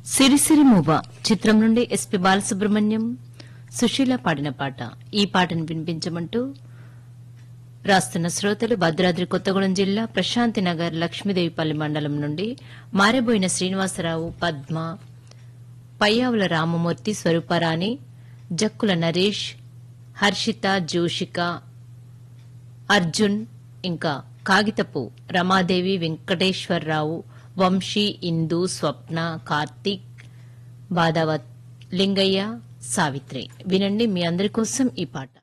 సిరిసిరి మూవ చిత్రం నుండి ఎస్పి బాలసుబ్రహ్మణ్యం సుశీల పాడిన పాట ఈ పాటను వినిపించమంటూ రాస్తున్న శ్రోతలు భద్రాద్రి కొత్తగూడెం జిల్లా ప్రశాంతి నగర్ లక్ష్మీదేవిపల్లి మండలం నుండి మారబోయిన శ్రీనివాసరావు పద్మ పయ్యావుల రామమూర్తి స్వరూపరాణి జక్కుల నరేష్ హర్షిత జోషిక అర్జున్ ఇంకా కాగితపు రమాదేవి వెంకటేశ్వరరావు వంశీ ఇందు స్వప్న కార్తీక్ బాదావత్ లింగయ్య సావిత్రి వినండి మీ అందరి కోసం ఈ పాట